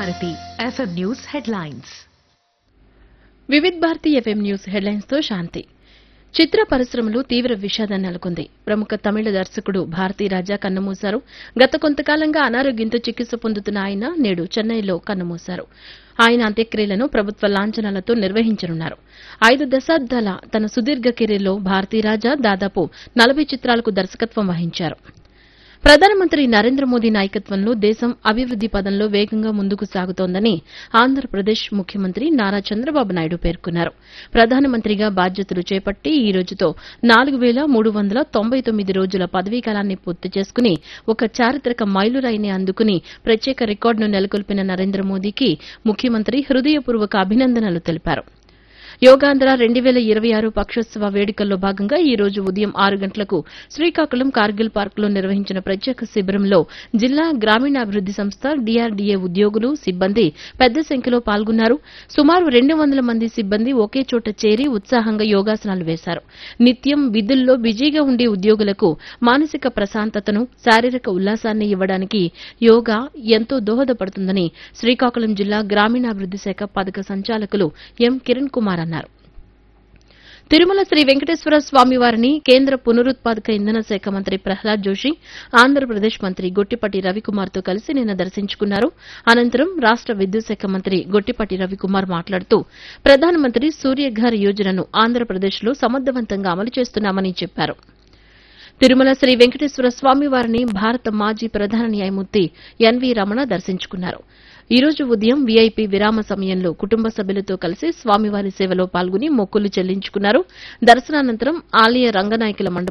Bharati FM news headlines Vividh Bharati FM news headlines తో శాంతి చిత్ర పరిశ్రమలో తీవ్ర విషాదం నెలకొంది ప్రముఖ తమిళ దర్శకుడు భారతీ రాజా కన్నుమూశారు గత కొంతకాలంగా అనారోగ్యంతో చికిత్స పొందుతున్న ఆయన నేడు చెన్నైలో కన్నుమూశారు ఆయన అంత్యక్రియలను ప్రభుత్వ లాంఛనాలతో నిర్వహించనున్నారు ఐదు దశాబ్దాల తన సుదీర్ఘ కెరీర్లో భారతీ రాజా దాదాపు నలభై చిత్రాలకు దర్శకత్వం వహించారు ప్రధానమంత్రి నరేంద్ర మోదీ నాయకత్వంలో దేశం అభివృద్ది పదంలో వేగంగా ముందుకు సాగుతోందని ఆంధ్రప్రదేశ్ ముఖ్యమంత్రి నారా చంద్రబాబు నాయుడు పేర్కొన్నారు ప్రధానమంత్రిగా బాధ్యతలు చేపట్టి ఈ రోజుతో నాలుగు వేల మూడు వందల తొంభై తొమ్మిది రోజుల పదవీకాలాన్ని పూర్తి చేసుకుని ఒక చారిత్రక మైలురాయిని అందుకుని ప్రత్యేక రికార్డును నెలకొల్పిన నరేంద్ర మోదీకి ముఖ్యమంత్రి హృదయపూర్వక అభినందనలు తెలిపారు యోగాంధ్ర రెండు వేల ఇరవై ఆరు పక్షోత్సవ వేడుకల్లో భాగంగా ఈ రోజు ఉదయం ఆరు గంటలకు శ్రీకాకుళం కార్గిల్ పార్కులో నిర్వహించిన ప్రత్యేక శిబిరంలో జిల్లా గ్రామీణాభివృద్ది సంస్థ డీఆర్డీఏ ఉద్యోగులు సిబ్బంది పెద్ద సంఖ్యలో పాల్గొన్నారు సుమారు రెండు వందల మంది సిబ్బంది ఒకే చోట చేరి ఉత్సాహంగా యోగాసనాలు వేశారు నిత్యం విధుల్లో బిజీగా ఉండే ఉద్యోగులకు మానసిక ప్రశాంతతను శారీరక ఉల్లాసాన్ని ఇవ్వడానికి యోగా ఎంతో దోహదపడుతుందని శ్రీకాకుళం జిల్లా గ్రామీణాభివృద్ది శాఖ పథక సంచాలకులు ఎం కిరణ్ కుమార్ అన్నారు తిరుమల శ్రీ వెంకటేశ్వర స్వామి వారిని కేంద్ర పునరుత్పాదక ఇంధన శాఖ మంత్రి ప్రహ్లాద్ జోషి ఆంధ్రప్రదేశ్ మంత్రి గొట్టిపాటి రవికుమార్తో కలిసి నిన్న దర్శించుకున్నారు అనంతరం రాష్ట విద్యుత్ శాఖ మంత్రి గొట్టిపాటి రవికుమార్ మాట్లాడుతూ ప్రధానమంత్రి సూర్యఘర్ యోజనను ఆంధ్రప్రదేశ్లో సమర్థవంతంగా అమలు చేస్తున్నామని చెప్పారు తిరుమల శ్రీ వెంకటేశ్వర స్వామి వారిని భారత మాజీ ప్రధాన న్యాయమూర్తి ఎన్వీ రమణ దర్శించుకున్నారు ఈ రోజు ఉదయం వీఐపీ విరామ సమయంలో కుటుంబ సభ్యులతో కలిసి స్వామివారి సేవలో పాల్గొని మొక్కులు చెల్లించుకున్నారు దర్శనానంతరం ఆలయ రంగనాయకుల మండపం